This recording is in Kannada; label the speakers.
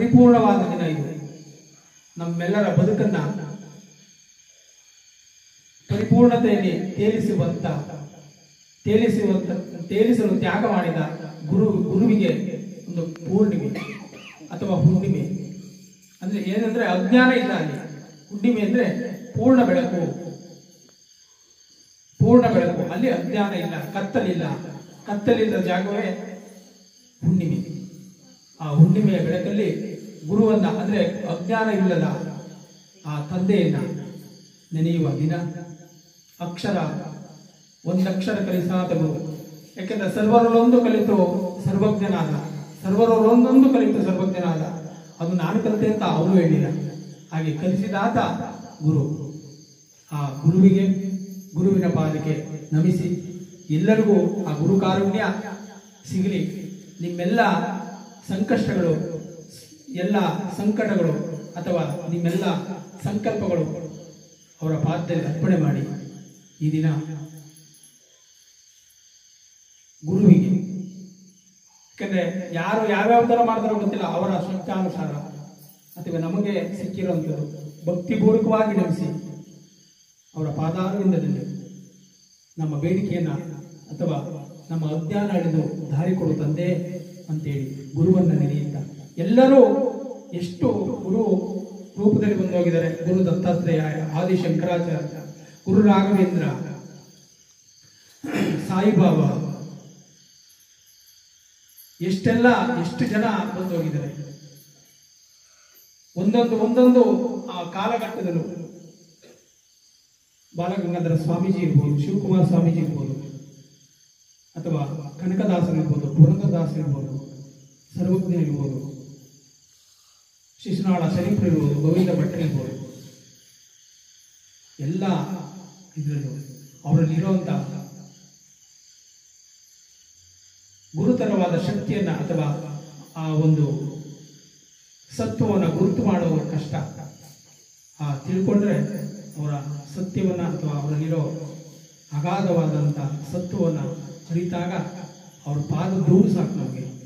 Speaker 1: ಪರಿಪೂರ್ಣವಾದ ದಿನ ಇದು ನಮ್ಮೆಲ್ಲರ ಬದುಕನ್ನ ಪರಿಪೂರ್ಣತೆಯಲ್ಲಿ ತೇಲಿಸುವಂತ ತೇಲಿಸುವಂತ ತೇಲಿಸಲು ತ್ಯಾಗ ಮಾಡಿದ ಗುರು ಗುರುವಿಗೆ ಒಂದು ಪೂರ್ಣಿಮೆ ಅಥವಾ ಹುಣ್ಣಿಮೆ ಅಂದ್ರೆ ಏನಂದ್ರೆ ಅಜ್ಞಾನ ಇಲ್ಲ ಅಲ್ಲಿ ಹುಣ್ಣಿಮೆ ಅಂದ್ರೆ ಪೂರ್ಣ ಬೆಳಕು ಪೂರ್ಣ ಬೆಳಕು ಅಲ್ಲಿ ಅಜ್ಞಾನ ಇಲ್ಲ ಕತ್ತಲಿಲ್ಲ ಕತ್ತಲಿಲ್ಲದ ಜಾಗವೇ ಹುಣ್ಣಿಮೆ ಆ ಹುಣ್ಣಿಮೆಯ ಬೆಳಕಲ್ಲಿ ಗುರುವನ್ನ ಅಂದ್ರೆ ಅಜ್ಞಾನ ಇಲ್ಲದ ಆ ತಂದೆಯನ್ನ ನೆನೆಯುವ ದಿನ ಅಕ್ಷರ ಒಂದಕ್ಷರ ಕಲಿಸಾದ ಗುರು ಯಾಕೆಂದ್ರೆ ಸರ್ವರಲ್ಲೊಂದು ಕಲಿತು ಸರ್ವಜ್ಞನಾದ ಸರ್ವರಲ್ಲೊಂದೊಂದು ಕಲಿತು ಸರ್ವಜ್ಞನಾದ ಅದು ನಾನು ಕಲಿತೆ ಅಂತ ಅವರು ಹೇಳಿಲ್ಲ ಹಾಗೆ ಕಲಿಸಿದಾತ ಗುರು ಆ ಗುರುವಿಗೆ ಗುರುವಿನ ಪಾದಕ್ಕೆ ನಮಿಸಿ ಎಲ್ಲರಿಗೂ ಆ ಗುರು ಕಾರುಣ್ಯ ಸಿಗಲಿ ನಿಮ್ಮೆಲ್ಲ ಸಂಕಷ್ಟಗಳು ಎಲ್ಲ ಸಂಕಟಗಳು ಅಥವಾ ನಿಮ್ಮೆಲ್ಲ ಸಂಕಲ್ಪಗಳು ಅವರ ಪಾದದಲ್ಲಿ ಅರ್ಪಣೆ ಮಾಡಿ ಈ ದಿನ ಗುರುವಿಗೆ ಯಾಕಂದ್ರೆ ಯಾರು ಯಾವ್ಯಾವ ತರ ಮಾಡ್ತಾರೋ ಗೊತ್ತಿಲ್ಲ ಅವರ ಶಕ್ತಾನುಸಾರ ಅಥವಾ ನಮಗೆ ಸಿಕ್ಕಿರುವಂಥದ್ದು ಭಕ್ತಿಪೂರ್ವಕವಾಗಿ ನಮಿಸಿ ಅವರ ಪಾದಾರವಿಂದದಲ್ಲಿ ನಮ್ಮ ಬೇಡಿಕೆಯನ್ನ ಅಥವಾ ನಮ್ಮ ಅಜ್ಞಾನ ಅಳಿದು ದಾರಿ ಕೊಡು ತಂದೆ ಅಂತೇಳಿ ಗುರುವನ್ನ ನೆನೆಯುತ್ತ ಎಲ್ಲರೂ ಎಷ್ಟು ಗುರು ರೂಪದಲ್ಲಿ ಬಂದು ಹೋಗಿದ್ದಾರೆ ಗುರು ದತ್ತಾತ್ರೇಯ ಆದಿ ಶಂಕರಾಚಾರ್ಯ ಗುರು ರಾಘವೇಂದ್ರ ಸಾಯಿಬಾಬಾ ಎಷ್ಟೆಲ್ಲ ಎಷ್ಟು ಜನ ಬಂದು ಹೋಗಿದ್ದಾರೆ ಒಂದೊಂದು ಒಂದೊಂದು ಆ ಕಾಲಘಟ್ಟದಲ್ಲೂ ಬಾಲಗಂಗಾಧರ ಸ್ವಾಮೀಜಿ ಇರ್ಬೋದು ಶಿವಕುಮಾರ ಸ್ವಾಮೀಜಿ ಇರ್ಬೋದು ಅಥವಾ ಕನಕದಾಸರು ಇರ್ಬೋದು ಪುರಂದರದಾಸರು ಇರ್ಬೋದು ಸರ್ವಜ್ಞ ಇರ್ಬೋದು ಶಿಶುನಾಳ ಶರೀಫ್ ಇರ್ಬೋದು ಗೋವಿಂದ ಭಟ್ಟ ಇರ್ಬೋದು ಎಲ್ಲ ಇದರಲ್ಲೂ ಅವರಲ್ಲಿರುವಂತ ಗುರುತರವಾದ ಶಕ್ತಿಯನ್ನ ಅಥವಾ ಆ ಒಂದು ಸತ್ವವನ್ನು ಗುರುತು ಮಾಡೋದು ಕಷ್ಟ ಆ ತಿಳ್ಕೊಂಡ್ರೆ ಅವರ ಸತ್ಯವನ್ನ ಅಥವಾ ಅವರಲ್ಲಿರೋ ಅಗಾಧವಾದಂಥ ಸತ್ವವನ್ನು ಅರಿತಾಗ ಅವ್ರ ಪಾದ ಧೂಳು ಸಾಕು ನಮಗೆ